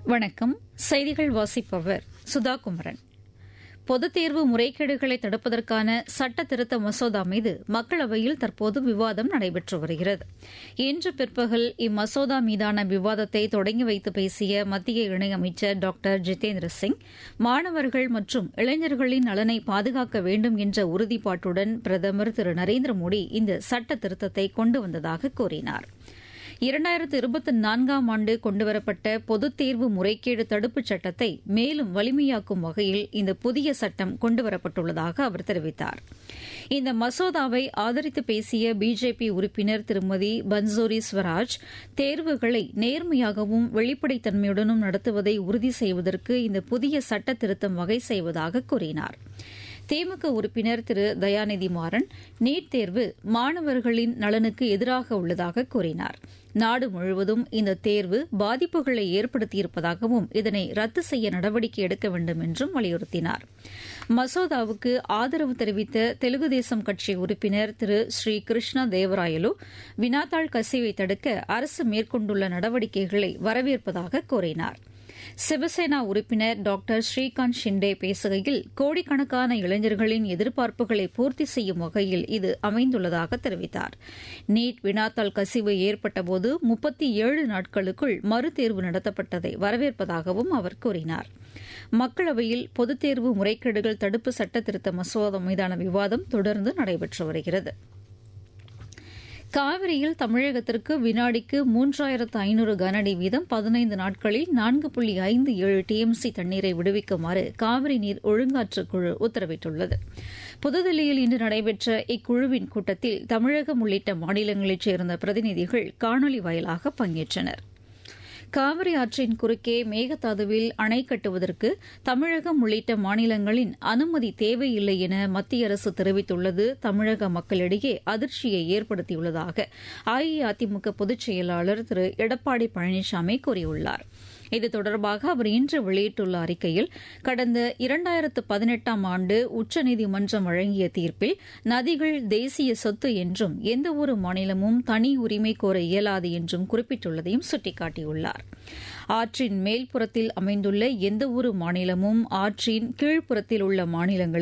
வணக்கம் செய்திகள் வாசிப்பவர் சுதா குமரன் பொதுத் தேர்வு முறைகேடுகளை தடுப்பதற்கான சட்ட திருத்த மசோதா மீது மக்களவையில் தற்போது விவாதம் நடைபெற்று வருகிறது இன்று பிற்பகல் இம்மசோதா மீதான விவாதத்தை தொடங்கி வைத்து பேசிய மத்திய இணையமைச்சர் டாக்டர் ஜிதேந்திர சிங் மாணவர்கள் மற்றும் இளைஞர்களின் நலனை பாதுகாக்க வேண்டும் என்ற உறுதிப்பாட்டுடன் பிரதமர் திரு நரேந்திர மோடி இந்த சட்ட திருத்தத்தை கொண்டு வந்ததாக கூறினாா் இரண்டாயிரத்து இருபத்தி நான்காம் ஆண்டு கொண்டுவரப்பட்ட பொதுத் தேர்வு முறைகேடு தடுப்புச் சட்டத்தை மேலும் வலிமையாக்கும் வகையில் இந்த புதிய சட்டம் கொண்டுவரப்பட்டுள்ளதாக அவர் தெரிவித்தார் இந்த மசோதாவை ஆதரித்து பேசிய பிஜேபி உறுப்பினர் திருமதி பன்சோரி ஸ்வராஜ் தேர்வுகளை நேர்மையாகவும் வெளிப்படைத்தன்மையுடனும் நடத்துவதை உறுதி செய்வதற்கு இந்த புதிய சட்ட திருத்தம் வகை செய்வதாக கூறினாா் திமுக உறுப்பினர் திரு தயாநிதி மாறன் நீட் தேர்வு மாணவர்களின் நலனுக்கு எதிராக உள்ளதாக கூறினார் நாடு முழுவதும் இந்த தேர்வு பாதிப்புகளை ஏற்படுத்தியிருப்பதாகவும் இதனை ரத்து செய்ய நடவடிக்கை எடுக்க வேண்டும் என்றும் வலியுறுத்தினார் மசோதாவுக்கு ஆதரவு தெரிவித்த தெலுங்கு தேசம் கட்சி உறுப்பினர் திரு ஸ்ரீ கிருஷ்ணா தேவராயலு வினாத்தாள் கசிவை தடுக்க அரசு மேற்கொண்டுள்ள நடவடிக்கைகளை வரவேற்பதாக கூறினாா் சிவசேனா உறுப்பினர் டாக்டர் ஸ்ரீகாந்த் ஷிண்டே பேசுகையில் கோடிக்கணக்கான இளைஞர்களின் எதிர்பார்ப்புகளை பூர்த்தி செய்யும் வகையில் இது அமைந்துள்ளதாக தெரிவித்தார் நீட் வினாத்தாள் கசிவு ஏற்பட்டபோது முப்பத்தி ஏழு நாட்களுக்குள் மறுதேர்வு நடத்தப்பட்டதை வரவேற்பதாகவும் அவர் கூறினார் மக்களவையில் பொதுத் தேர்வு முறைகேடுகள் தடுப்பு சட்ட திருத்த மசோதா மீதான விவாதம் தொடர்ந்து நடைபெற்று வருகிறது காவிரியில் தமிழகத்திற்கு வினாடிக்கு மூன்றாயிரத்து ஐநூறு கனஅடி வீதம் பதினைந்து நாட்களில் நான்கு புள்ளி ஐந்து ஏழு டிஎம்சி தண்ணீரை விடுவிக்குமாறு காவிரி நீர் ஒழுங்காற்று குழு உத்தரவிட்டுள்ளது புதுதில்லியில் இன்று நடைபெற்ற இக்குழுவின் கூட்டத்தில் தமிழகம் உள்ளிட்ட மாநிலங்களைச் சேர்ந்த பிரதிநிதிகள் காணொலி வாயிலாக பங்கேற்றனா் காவிரி ஆற்றின் குறுக்கே மேகதாதுவில் அணை கட்டுவதற்கு தமிழகம் உள்ளிட்ட மாநிலங்களின் அனுமதி தேவையில்லை என மத்திய அரசு தெரிவித்துள்ளது தமிழக மக்களிடையே அதிர்ச்சியை ஏற்படுத்தியுள்ளதாக அஇஅதிமுக பொதுச் செயலாளர் திரு எடப்பாடி பழனிசாமி கூறியுள்ளார் இது தொடர்பாக அவர் இன்று வெளியிட்டுள்ள அறிக்கையில் கடந்த இரண்டாயிரத்து பதினெட்டாம் ஆண்டு உச்சநீதிமன்றம் வழங்கிய தீர்ப்பில் நதிகள் தேசிய சொத்து என்றும் எந்தவொரு மாநிலமும் தனி உரிமை கோர இயலாது என்றும் குறிப்பிட்டுள்ளதையும் சுட்டிக்காட்டியுள்ளார் ஆற்றின் மேல்புறத்தில் அமைந்துள்ள எந்தவொரு மாநிலமும் ஆற்றின் கீழ்ப்புறத்தில் உள்ள மாநிலங்களை